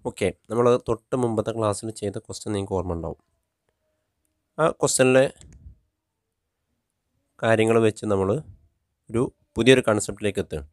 okay നമ്മൾ തൊട്ട് മുമ്പത്തെ ക്ലാസ്സിൽ ചെയ്ത ക്വസ്റ്റ്യൻ നിങ്ങൾക്ക് ഓർമ്മ ഉണ്ടാവും ആ ക്വസ്റ്റ്യനിലെ കാര്യങ്ങൾ വെച്ച് നമ്മൾ ഒരു പുതിയൊരു കൺസെപ്റ്റിലേക്ക് എത്തുകയാണ്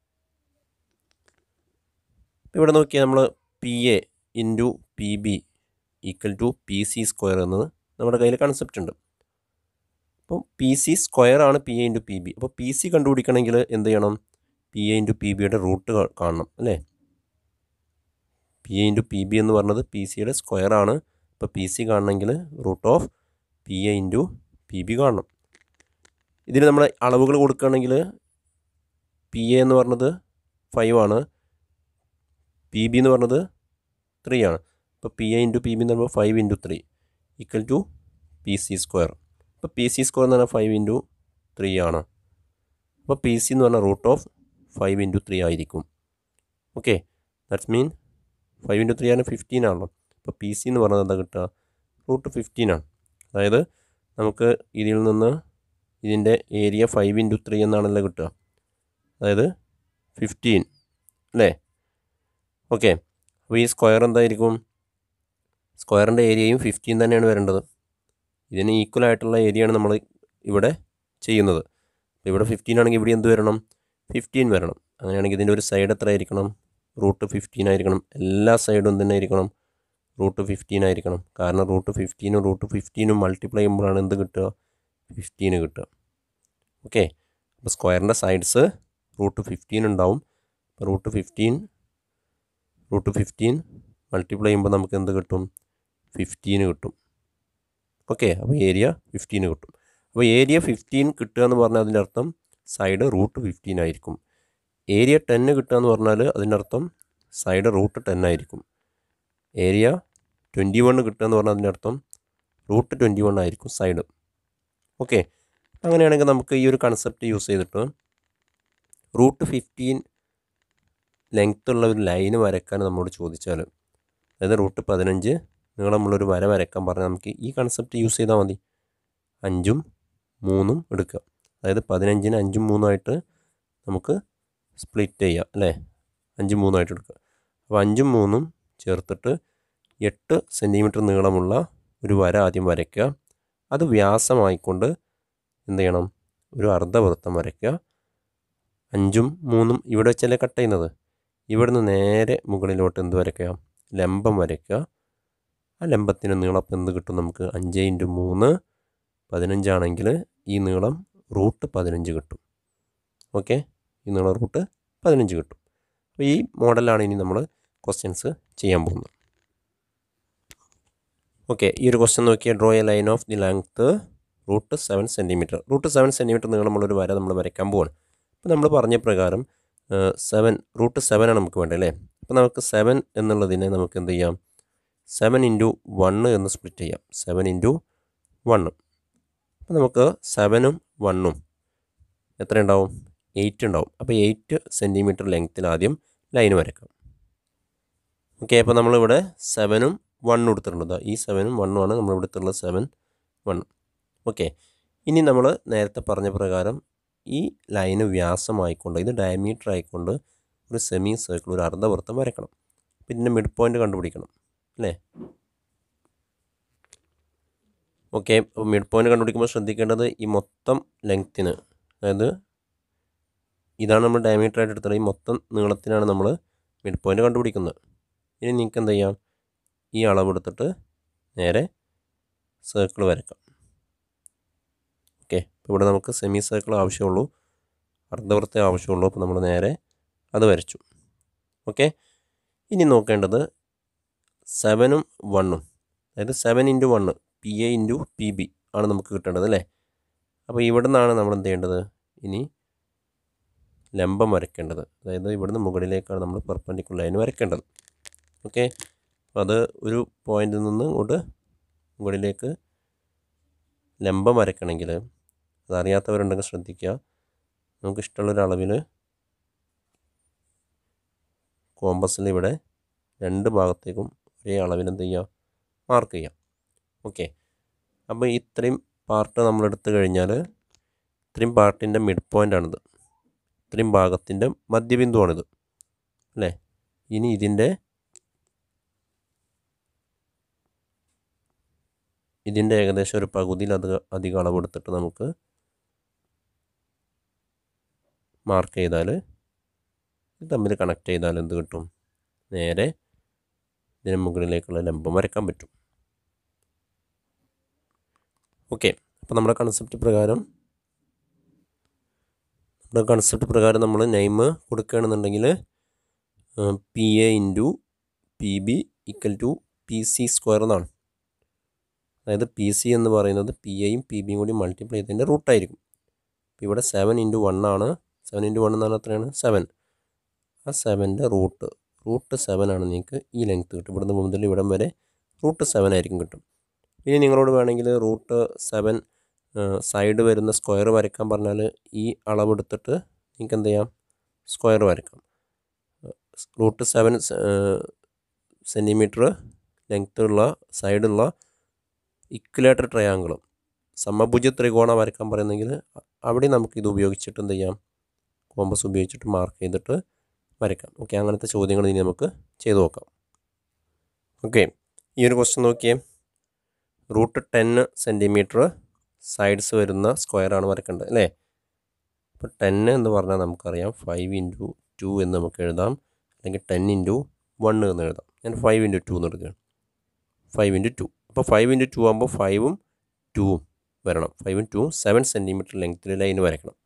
ഇവിടെ നോക്കിയാൽ നമ്മൾ P A into P B equal to P C square എന്നത് നമ്മുടെ കയ്യിൽ കൺസെപ്റ്റ് ഉണ്ട് അപ്പം പി സി സ്ക്വയർ ആണ് P A into P B അപ്പോൾ പി സി കണ്ടുപിടിക്കണമെങ്കിൽ എന്ത് ചെയ്യണം പി എ ഇൻറ്റു പി ബിയുടെ റൂട്ട് കാണണം അല്ലേ P A into P B എന്ന് പറഞ്ഞത് പി സിയുടെ സ്ക്വയർ ആണ് അപ്പോൾ പി സി കാണണമെങ്കിൽ root of P A into P B കാണണം ഇതിന് നമ്മൾ അളവുകൾ കൊടുക്കുകയാണെങ്കിൽ പി എ എന്ന് പറഞ്ഞത് ഫൈവ് ആണ് പി ബി എന്ന് പറഞ്ഞത് ത്രീ ആണ് അപ്പോൾ P A into P B എന്ന് പറയുമ്പോൾ five into three equal to P C square അപ്പോൾ പി സി സ്ക്വയർ എന്ന് പറഞ്ഞാൽ ഫൈവ് ഇൻറ്റു ത്രീ ആണ് അപ്പോൾ പി സി എന്ന് പറഞ്ഞാൽ root of five into three ആയിരിക്കും okay that's mean five into three ആണ് ഫിഫ്റ്റീൻ ആണല്ലോ അപ്പോൾ പി സി എന്ന് പറഞ്ഞത് എന്താ കിട്ടുക റൂട്ട് ഫിഫ്റ്റീൻ ആണ് അതായത് നമുക്ക് ഇതിൽ നിന്ന് ഇതിൻ്റെ ഏരിയ ഫൈവ് ഇൻറ്റു ത്രീ എന്നാണല്ലോ കിട്ടുക അതായത് ഫിഫ്റ്റീൻ അല്ലേ ഓക്കെ അപ്പോൾ ഈ സ്ക്വയർ എന്തായിരിക്കും സ്ക്വയറിൻ്റെ ഏരിയയും ഫിഫ്റ്റീൻ തന്നെയാണ് വരേണ്ടത് ഇതിന് ഈക്വൽ ആയിട്ടുള്ള ഏരിയയാണ് നമ്മൾ ഇവിടെ ചെയ്യുന്നത് അപ്പോൾ ഇവിടെ ഫിഫ്റ്റീൻ ആണെങ്കിൽ ഇവിടെ എന്ത് വരണം ഫിഫ്റ്റീൻ വരണം അങ്ങനെയാണെങ്കിൽ ഇതിൻ്റെ ഒരു സൈഡ് എത്ര ആയിരിക്കണം റൂട്ട് ഫിഫ്റ്റീൻ ആയിരിക്കണം എല്ലാ സൈഡും തന്നെ ആയിരിക്കണം റൂട്ട് ഫിഫ്റ്റീൻ ആയിരിക്കണം കാരണം റൂട്ട് ഫിഫ്റ്റീനും റൂട്ട് ഫിഫ്റ്റീനും മൾട്ടിപ്ലൈ ചെയ്യുമ്പോഴാണ് എന്ത് കിട്ടുക ഫിഫ്റ്റീന് കിട്ടുക ഓക്കെ അപ്പോൾ സ്ക്വയറിൻ്റെ സൈഡ്സ് റൂട്ട് ഫിഫ്റ്റീൻ ഉണ്ടാവും അപ്പോൾ root fifteen root fifteen multiply ചെയ്യുമ്പോൾ നമുക്ക് എന്ത് കിട്ടും ഫിഫ്റ്റീന് കിട്ടും ഓക്കെ അപ്പോൾ ഏരിയ ഫിഫ്റ്റീന് കിട്ടും അപ്പോൾ ഏരിയ ഫിഫ്റ്റീൻ കിട്ടുക എന്ന് പറഞ്ഞാൽ അതിൻ്റെ അർത്ഥം സൈഡ് റൂട്ട് ഫിഫ്റ്റീൻ ആയിരിക്കും ഏരിയ ടെന്ന് കിട്ടുക എന്ന് പറഞ്ഞാൽ അതിൻ്റെ അർത്ഥം സൈഡ് റൂട്ട് ടെൻ ആയിരിക്കും ഏരിയ ട്വൻറ്റി വൺ കിട്ടുക എന്ന് പറഞ്ഞാൽ അതിൻ്റെ അർത്ഥം റൂട്ട് ട്വൻറ്റി വൺ ആയിരിക്കും സൈഡ് ഓക്കെ അങ്ങനെയാണെങ്കിൽ നമുക്ക് ഈ ഒരു കൺസെപ്റ്റ് യൂസ് ചെയ്തിട്ട് റൂട്ട് ഫിഫ്റ്റീൻ ലെങ്ത് ഉള്ള ഒരു ലൈന് വരയ്ക്കാൻ നമ്മോട് ചോദിച്ചാൽ അതായത് റൂട്ട് പതിനഞ്ച് നീളമുള്ളൊരു വര വരയ്ക്കാൻ പറഞ്ഞാൽ നമുക്ക് ഈ കൺസെപ്റ്റ് യൂസ് ചെയ്താൽ മതി അഞ്ചും മൂന്നും എടുക്കുക അതായത് പതിനഞ്ചിന് അഞ്ചും മൂന്നുമായിട്ട് നമുക്ക് സ്പ്ലിറ്റ് ചെയ്യാം അല്ലേ അഞ്ചും മൂന്നുമായിട്ട് എടുക്കുക അപ്പോൾ അഞ്ചും മൂന്നും ചേർത്തിട്ട് എട്ട് സെൻറ്റിമീറ്റർ നീളമുള്ള ഒരു വര ആദ്യം വരയ്ക്കുക അത് വ്യാസമായിക്കൊണ്ട് എന്ത് ചെയ്യണം ഒരു അർദ്ധവൃത്തം വരയ്ക്കുക അഞ്ചും മൂന്നും ഇവിടെ വെച്ചല്ലേ കട്ട് ചെയ്യുന്നത് ഇവിടുന്ന് നേരെ മുകളിലോട്ട് എന്ത് വരയ്ക്കുക ലംബം വരയ്ക്കുക ആ ലംബത്തിന് നീളം എന്ത് കിട്ടും നമുക്ക് അഞ്ച് ഇൻറ്റു മൂന്ന് പതിനഞ്ചാണെങ്കിൽ ഈ നീളം റൂട്ട് പതിനഞ്ച് കിട്ടും ഓക്കെ ഈ നീളം റൂട്ട് പതിനഞ്ച് കിട്ടും അപ്പോൾ ഈ മോഡലാണ് ഇനി നമ്മൾ ക്വസ്റ്റ്യൻസ് ചെയ്യാൻ പോകുന്നത് ഓക്കെ ഈ ഒരു ക്വസ്റ്റ്യൻ നോക്കിയാൽ draw a line of the length root seven centimetre root seven centimetre നീളമുള്ളൊരു വര നമ്മൾ വരയ്ക്കാൻ പോവാണ് അപ്പോൾ നമ്മൾ പറഞ്ഞ പ്രകാരം സെവൻ റൂട്ട് സെവനാണ് നമുക്ക് വേണ്ടത് അല്ലേ അപ്പോൾ നമുക്ക് സെവൻ എന്നുള്ളതിനെ നമുക്ക് എന്ത് ചെയ്യാം സെവൻ ഇൻറ്റു വണ്ണ് എന്ന് സ്പ്ലിറ്റ് ചെയ്യാം സെവൻ ഇൻറ്റു വണ്ണ് അപ്പോൾ നമുക്ക് സെവനും വണ്ണും എത്ര ഉണ്ടാവും എയ്റ്റ് ഉണ്ടാവും അപ്പോൾ എയ്റ്റ് സെൻറ്റിമീറ്റർ ലെങ്ത്തിൽ ആദ്യം ലൈൻ വരയ്ക്കാം ഓക്കെ അപ്പോൾ നമ്മളിവിടെ സെവനും വണ്ണും എടുത്തിട്ടുണ്ട് ഈ സെവനും വണ്ണുമാണ് നമ്മളിവിടെ എടുത്തുള്ള സെവൻ വൺ ഓക്കെ ഇനി നമ്മൾ നേരത്തെ പറഞ്ഞ പ്രകാരം ഈ ലൈന് വ്യാസമായിക്കൊണ്ട് ഇത് ഡയമീറ്റർ ആയിക്കൊണ്ട് ഒരു സെമി സർക്കിൾ ഒരു അർദ്ധവൃത്തം വരയ്ക്കണം അപ്പോൾ ഇതിൻ്റെ മിഡ് പോയിൻ്റ് കണ്ടുപിടിക്കണം അല്ലേ ഓക്കെ അപ്പോൾ മിഡ് പോയിൻ്റ് കണ്ടുപിടിക്കുമ്പോൾ ശ്രദ്ധിക്കേണ്ടത് ഈ മൊത്തം ലെങ്ത്തിന് അതായത് ഇതാണ് നമ്മൾ ഡയമീറ്റർ ആയിട്ട് എടുത്തത് ഈ മൊത്തം നീളത്തിനാണ് നമ്മൾ മിഡ് പോയിൻ്റ് കണ്ടുപിടിക്കുന്നത് ഇനി നിങ്ങൾക്ക് എന്ത് ചെയ്യാം ഈ അളവെടുത്തിട്ട് നേരെ സർക്കിൾ വരയ്ക്കാം ഓക്കെ അപ്പോൾ ഇവിടെ നമുക്ക് സെമി സർക്കിൾ ആവശ്യമുള്ളൂ അർദ്ധവൃത്തം ആവശ്യമുള്ളൂ അപ്പോൾ നമ്മൾ നേരെ അത് വരച്ചു ഓക്കെ ഇനി നോക്കേണ്ടത് സെവനും വണ്ണും അതായത് seven into one P A into P B ആണ് നമുക്ക് കിട്ടേണ്ടത് അല്ലേ അപ്പോൾ ഇവിടെ നിന്നാണ് നമ്മൾ എന്ത് ചെയ്യേണ്ടത് ഇനി ലംബം വരയ്ക്കേണ്ടത് അതായത് ഇവിടുന്ന് മുകളിലേക്കാണ് നമ്മൾ പെർപ്പൻഡിക്കുലർ ലൈൻ വരയ്ക്കേണ്ടത് ഓക്കെ അപ്പോൾ അത് ഒരു പോയിന്റിൽ നിന്ന് ഇങ്ങോട്ട് മുകളിലേക്ക് ലംബം വരയ്ക്കണമെങ്കിൽ അതറിയാത്തവരുണ്ടെങ്കിൽ ശ്രദ്ധിക്കുക നമുക്ക് ഇഷ്ടമുള്ളൊരു അളവിൽ കോമ്പസിൽ ഇവിടെ രണ്ട് ഭാഗത്തേക്കും ഒരേ അളവിൽ എന്ത് ചെയ്യുക മാർക്ക് ചെയ്യാം ഓക്കെ അപ്പോൾ ഇത്രയും പാർട്ട് നമ്മൾ എടുത്തു കഴിഞ്ഞാൽ ഇത്രയും പാർട്ടിൻ്റെ മിഡ് പോയിൻ്റാണിത് ഇത്രയും ഭാഗത്തിൻ്റെ മധ്യബിന്ദുവാണിത് അല്ലേ ഇനി ഇതിൻ്റെ ഇതിൻ്റെ ഏകദേശം ഒരു പകുതിയിൽ അത് അധികം അളവെടുത്തിട്ട് നമുക്ക് മാർക്ക് ചെയ്താൽ ഇത് തമ്മിൽ കണക്ട് ചെയ്താൽ എന്ത് കിട്ടും നേരെ ഇതിന് മുകളിലേക്കുള്ള ലംബം വരയ്ക്കാൻ പറ്റും ഓക്കെ അപ്പോൾ നമ്മുടെ കൺസെപ്റ്റ് പ്രകാരം നമ്മുടെ കൺസെപ്റ്റ് പ്രകാരം നമ്മൾ നെയിം കൊടുക്കുകയാണെന്നുണ്ടെങ്കിൽ P A into P B equal to P C square എന്നാണ് അതായത് പി സി എന്ന് പറയുന്നത് പി എയും പി ബിയും കൂടി മൾട്ടിപ്ലൈ ചെയ്തതിൻ്റെ റൂട്ടായിരിക്കും അപ്പോൾ ഇവിടെ സെവൻ ഇൻറ്റു വൺ ആണ് സെവൻ ഇൻറ്റു വൺ എന്ന് പറഞ്ഞാൽ എത്രയാണ് സെവൻ ആ സെവൻ്റെ റൂട്ട് റൂട്ട് സെവൻ ആണ് നിങ്ങൾക്ക് ഈ ലെങ്ത്ത് കിട്ടും ഇവിടുന്ന് മുതൽ ഇവിടം വരെ റൂട്ട് സെവൻ ആയിരിക്കും കിട്ടും ഇനി നിങ്ങളോട് വേണമെങ്കിൽ റൂട്ട് സെവൻ സൈഡ് വരുന്ന സ്ക്വയർ വരയ്ക്കാൻ പറഞ്ഞാൽ ഈ അളവെടുത്തിട്ട് നിങ്ങൾക്ക് എന്ത് ചെയ്യാം സ്ക്വയർ വരയ്ക്കാം റൂട്ട് സെവൻ സെൻറ്റിമീറ്റർ ലെങ്ത്തുള്ള സൈഡുള്ള ഇക്വലേറ്റർ ട്രയാങ്കിളും സമഭുജ ത്രികോണം വരയ്ക്കാൻ പറയുന്നെങ്കിൽ അവിടെ നമുക്ക് ഇത് ഉപയോഗിച്ചിട്ട് എന്ത് ചെയ്യാം കോമ്പസ് ഉപയോഗിച്ചിട്ട് മാർക്ക് ചെയ്തിട്ട് വരയ്ക്കാം ഓക്കെ അങ്ങനത്തെ ചോദ്യങ്ങൾ ഇനി നമുക്ക് ചെയ്തു നോക്കാം ഓക്കെ ഈ ഒരു ക്വസ്റ്റ്യൻ നോക്കിയേ റൂട്ട് ടെൻ സെൻറ്റിമീറ്റർ സൈഡ്സ് വരുന്ന സ്ക്വയറാണ് വരയ്ക്കേണ്ടത് അല്ലേ അപ്പോൾ ടെൻ എന്ന് പറഞ്ഞാൽ നമുക്കറിയാം ഫൈവ് ഇൻറ്റു ടു എന്ന് നമുക്ക് എഴുതാം അല്ലെങ്കിൽ ടെൻ ഇൻറ്റു വൺ എന്ന് എഴുതാം ഞാൻ ഫൈവ് ഇൻറ്റു ടു എന്ന് എടുക്കുകയാണ് ഫൈവ് ഇൻറ്റു ടു അപ്പോൾ ഫൈവ് ഇൻറ്റു ടു ആകുമ്പോൾ ഫൈവും ടൂവും വരണം ഫൈവും ടൂവും സെവൻ സെൻറ്റിമീറ്റർ ലെങ്ത്തിൽ ലൈൻ വരയ്ക്കണം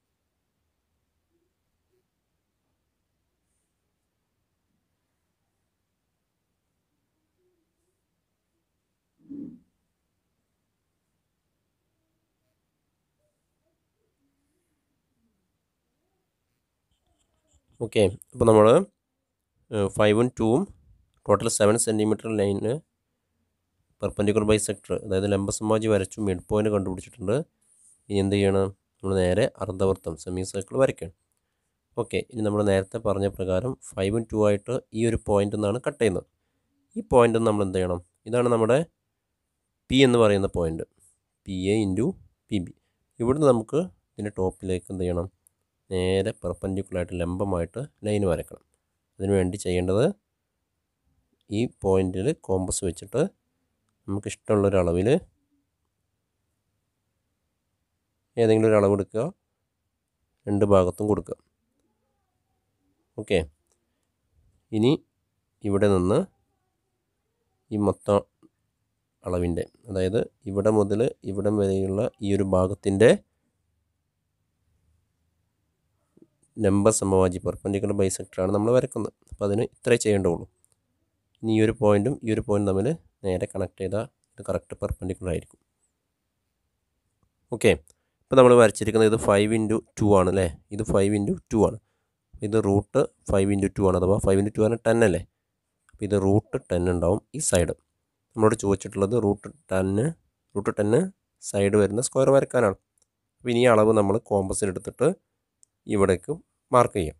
ഓക്കെ അപ്പോൾ നമ്മൾ ഫൈവും ടൂവും ടോട്ടൽ സെവൻ സെൻറ്റിമീറ്റർ ലൈന് പെർപ്പൻഡിക്കുലർ ബൈ സെക്ടർ അതായത് ലംബസമാജി വരച്ചു മിഡ് പോയിന്റ് കണ്ടുപിടിച്ചിട്ടുണ്ട് ഇനി എന്ത് ചെയ്യണം നമ്മൾ നേരെ അർദ്ധവൃത്തം സെമി സർക്കിൾ വരയ്ക്കണം ഓക്കെ ഇനി നമ്മൾ നേരത്തെ പറഞ്ഞ പ്രകാരം ഫൈവും ടു ആയിട്ട് ഈ ഒരു പോയിന്റ് നിന്നാണ് കട്ട് ചെയ്യുന്നത് ഈ പോയിന്റ് നമ്മൾ എന്ത് ചെയ്യണം ഇതാണ് നമ്മുടെ പി എന്ന് പറയുന്ന point P A into P B ഇവിടുന്ന് നമുക്ക് ഇതിൻ്റെ ടോപ്പിലേക്ക് എന്ത് ചെയ്യണം നേരെ പെർപ്പൻഡിക്കുലറായിട്ട് ലംബമായിട്ട് ലൈൻ വരയ്ക്കണം അതിനു വേണ്ടി ചെയ്യേണ്ടത് ഈ പോയിന്റിൽ കോമ്പസ് വെച്ചിട്ട് നമുക്ക് ഇഷ്ടമുള്ളൊരു അളവിൽ ഏതെങ്കിലും ഒരു അളവ് എടുക്കുക രണ്ട് ഭാഗത്തും കൊടുക്കുക ഓക്കെ ഇനി ഇവിടെ നിന്ന് ഈ മൊത്തം അളവിൻ്റെ അതായത് ഇവിടെ മുതൽ ഇവിടം വരെയുള്ള ഈ ഒരു ഭാഗത്തിൻ്റെ ലംബ സമവാജി പെർപ്പൻഡിക്കുലർ ബൈസെക്ടറാണ് നമ്മൾ വരക്കുന്നത് അപ്പോൾ അതിന് ഇത്രേ ചെയ്യേണ്ടുള്ളൂ ഇനി ഈ ഒരു പോയിന്റും ഈ ഒരു പോയിന്റ് തമ്മിൽ നേരെ കണക്ട് ചെയ്താൽ ഇത് കറക്റ്റ് പെർപ്പൻഡിക്കുലർ ആയിരിക്കും ഓക്കെ ഇപ്പോൾ നമ്മൾ വരച്ചിരിക്കുന്നത് ഇത് ഫൈവ് ഇൻറ്റു ടു ആണ് അല്ലേ ഇത് ഫൈവ് ഇൻറ്റു ടു ആണ് ഇത് റൂട്ട് ഫൈവ് ഇൻറ്റു ടു ആണ് അഥവാ ഫൈവ് ഇൻറ്റു ടു ആണ് ടെൻ അല്ലേ അപ്പോൾ ഇത് റൂട്ട് ടെൻ ഉണ്ടാവും ഈ സൈഡ് നമ്മളോട് ചോദിച്ചിട്ടുള്ളത് റൂട്ട് ടെന്ന് റൂട്ട് ടെന്ന് സൈഡ് വരുന്ന സ്ക്വയർ വരയ്ക്കാനാണ് അപ്പോൾ ഇനി ഈ അളവ് നമ്മൾ കോമ്പസിൽ എടുത്തിട്ട് ഇവിടേക്ക് മാർക്ക് ചെയ്യാം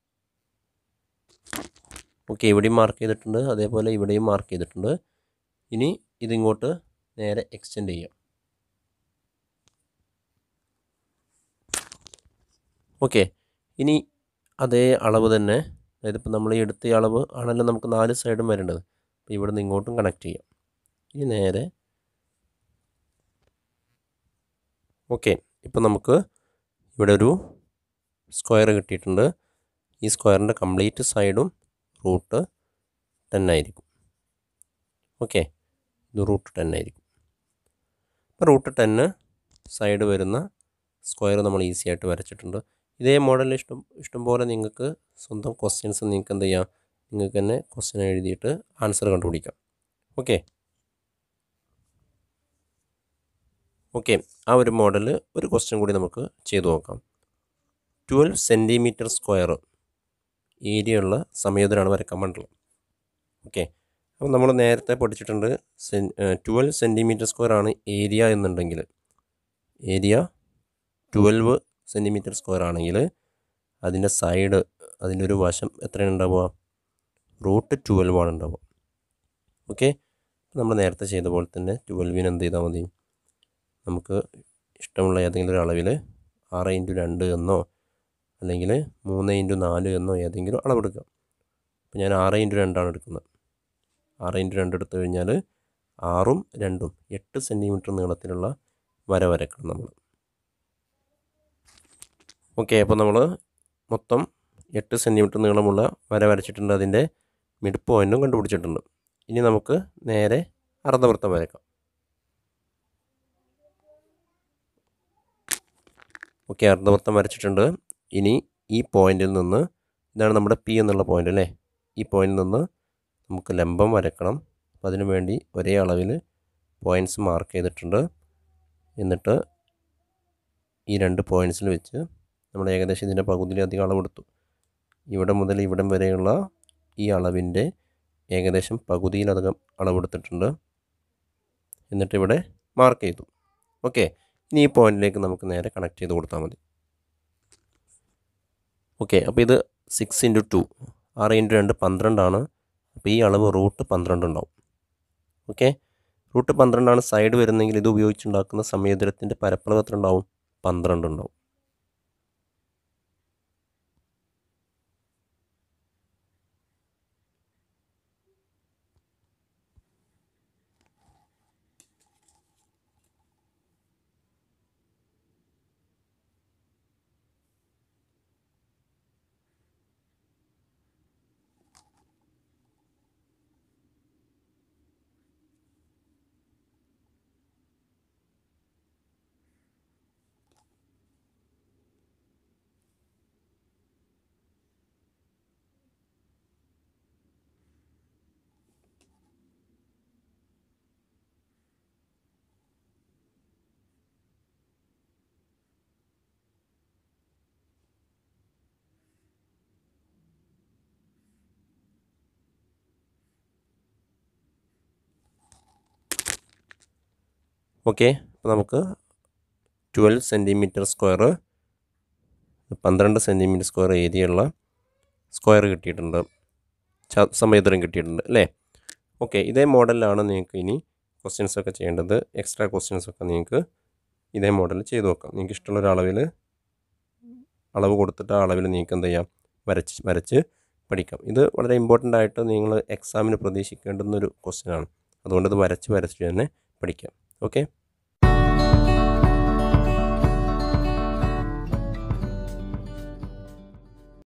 ഓക്കെ ഇവിടെയും മാർക്ക് ചെയ്തിട്ടുണ്ട് അതേപോലെ ഇവിടെയും മാർക്ക് ചെയ്തിട്ടുണ്ട് ഇനി ഇതിങ്ങോട്ട് നേരെ എക്സ്റ്റെൻഡ് ചെയ്യാം ഓക്കെ ഇനി അതേ അളവ് തന്നെ അതായത് ഇപ്പോൾ നമ്മൾ ഈ എടുത്ത ഈ അളവ് ആണല്ലോ നമുക്ക് നാല് സൈഡും വരേണ്ടത് അപ്പോൾ ഇവിടെ നിന്ന് ഇങ്ങോട്ടും കണക്ട് ചെയ്യാം ഇനി നേരെ ഓക്കെ ഇപ്പോൾ നമുക്ക് ഇവിടെ ഒരു സ്ക്വയർ കിട്ടിയിട്ടുണ്ട് ഈ സ്ക്വയറിൻ്റെ കംപ്ലീറ്റ് സൈഡും റൂട്ട് ടെൻ ആയിരിക്കും ഓക്കെ ഇത് റൂട്ട് ടെൻ ആയിരിക്കും അപ്പോൾ റൂട്ട് ടെന്ന് സൈഡ് വരുന്ന സ്ക്വയർ നമ്മൾ ഈസി ആയിട്ട് വരച്ചിട്ടുണ്ട് ഇതേ മോഡൽ ഇഷ്ടം ഇഷ്ടംപോലെ നിങ്ങൾക്ക് സ്വന്തം ക്വസ്റ്റ്യൻസ് നിങ്ങൾക്ക് എന്ത് ചെയ്യാം നിങ്ങൾക്ക് തന്നെ ക്വസ്റ്റ്യൻ എഴുതിയിട്ട് ആൻസർ കണ്ടുപിടിക്കാം ഓക്കെ ഓക്കെ ആ ഒരു മോഡൽ ഒരു ക്വസ്റ്റ്യൻ കൂടി നമുക്ക് ചെയ്തു നോക്കാം ട്വൽവ് സെൻറ്റിമീറ്റർ സ്ക്വയർ ഏരിയ ഉള്ള സംയോജനമാണ് വരക്കാൻ വേണ്ടുള്ളത് ഓക്കെ അപ്പോൾ നമ്മൾ നേരത്തെ പഠിച്ചിട്ടുണ്ട് സെൻ ട്വൽവ് സെൻറ്റിമീറ്റർ സ്ക്വയർ ആണ് ഏരിയ എന്നുണ്ടെങ്കിൽ ഏരിയ ട്വൽവ് സെൻറ്റിമീറ്റർ സ്ക്വയർ ആണെങ്കിൽ അതിൻ്റെ സൈഡ് അതിൻ്റെ ഒരു വശം എത്രയാണ് ഉണ്ടാവുക റൂട്ട് ട്വൽവ് ആണ് ഉണ്ടാവുക ഓക്കെ നമ്മൾ നേരത്തെ ചെയ്ത പോലെ തന്നെ ട്വൽവിന് എന്ത് ചെയ്താൽ മതി നമുക്ക് ഇഷ്ടമുള്ള ഏതെങ്കിലും ഒരു അളവിൽ ആറ് ഇൻറ്റു രണ്ട് എന്നോ അല്ലെങ്കിൽ മൂന്ന് ഇൻറ്റു നാല് എന്നോ ഏതെങ്കിലും അളവെടുക്കാം അപ്പോൾ ഞാൻ ആറ് ഇൻറ്റു രണ്ടാണ് എടുക്കുന്നത് ആറ് ഇൻറ്റു രണ്ട് എടുത്തു കഴിഞ്ഞാൽ ആറും രണ്ടും എട്ട് സെൻറ്റിമീറ്റർ നീളത്തിലുള്ള വര വരക്കണം നമ്മൾ ഓക്കെ അപ്പോൾ നമ്മൾ മൊത്തം എട്ട് സെൻറ്റിമീറ്റർ നീളമുള്ള വര വരച്ചിട്ടുണ്ട് അതിൻ്റെ മിഡ് പോയിൻറ്റും കണ്ടുപിടിച്ചിട്ടുണ്ട് ഇനി നമുക്ക് നേരെ അർദ്ധവൃത്തം വരയ്ക്കാം ഓക്കെ അർദ്ധവൃത്തം വരച്ചിട്ടുണ്ട് ഇനി ഈ പോയിന്റിൽ നിന്ന് ഇതാണ് നമ്മുടെ പി എന്നുള്ള പോയിന്റ് അല്ലേ ഈ പോയിന്റിൽ നിന്ന് നമുക്ക് ലംബം വരക്കണം അപ്പോൾ അതിനു വേണ്ടി ഒരേ അളവിൽ പോയിൻറ്റ്സ് മാർക്ക് ചെയ്തിട്ടുണ്ട് എന്നിട്ട് ഈ രണ്ട് പോയിൻറ്റ്സിൽ വെച്ച് നമ്മൾ ഏകദേശം ഇതിൻ്റെ പകുതിയിലധികം അളവെടുത്തു ഇവിടെ മുതൽ ഇവിടം വരെയുള്ള ഈ അളവിൻ്റെ ഏകദേശം പകുതിയിലധികം അളവെടുത്തിട്ടുണ്ട് എന്നിട്ട് ഇവിടെ മാർക്ക് ചെയ്തു ഓക്കെ ഇനി ഈ പോയിന്റിലേക്ക് നമുക്ക് നേരെ കണക്ട് ചെയ്ത് കൊടുത്താൽ മതി ഓക്കെ അപ്പോൾ ഇത് സിക്സ് ഇൻറ്റു ടു ആറ് ഇൻറ്റു രണ്ട് പന്ത്രണ്ടാണ് അപ്പോൾ ഈ അളവ് റൂട്ട് പന്ത്രണ്ട് ഉണ്ടാവും ഓക്കെ റൂട്ട് പന്ത്രണ്ടാണ് സൈഡ് വരുന്നെങ്കിൽ ഇത് ഉപയോഗിച്ചുണ്ടാക്കുന്ന സമയദൂരത്തിൻ്റെ പരപ്പളവ് എത്ര ഉണ്ടാവും പന്ത്രണ്ട് ഉണ്ടാവും ഓക്കെ അപ്പോൾ നമുക്ക് ട്വൽവ് സെൻറ്റിമീറ്റർ സ്ക്വയർ പന്ത്രണ്ട് സെൻറ്റിമീറ്റർ സ്ക്വയർ ഏരിയയുള്ള സ്ക്വയർ കിട്ടിയിട്ടുണ്ട് ച- സമയദൂരം കിട്ടിയിട്ടുണ്ട് അല്ലേ ഓക്കെ ഇതേ മോഡലിലാണ് നിങ്ങൾക്ക് ഇനി ക്വസ്റ്റ്യൻസ് ഒക്കെ ചെയ്യേണ്ടത് എക്സ്ട്രാ ക്വസ്റ്റ്യൻസ് ഒക്കെ നിങ്ങൾക്ക് ഇതേ മോഡൽ ചെയ്ത് നോക്കാം നിങ്ങൾക്ക് ഇഷ്ടമുള്ള ഒരു അളവിൽ അളവ് കൊടുത്തിട്ട് ആ അളവിൽ നിങ്ങൾക്ക് എന്ത് ചെയ്യാം വരച്ച് വരച്ച് പഠിക്കാം ഇത് വളരെ ഇമ്പോർട്ടൻ്റ് ആയിട്ട് നിങ്ങൾ എക്സാമിന് പ്രതീക്ഷിക്കേണ്ടുന്ന ഒരു ക്വസ്റ്റ്യൻ ആണ് അതുകൊണ്ട് ഇത് വരച്ച് വരച്ച് തന്നെ പഠിക്കാം ഓക്കെ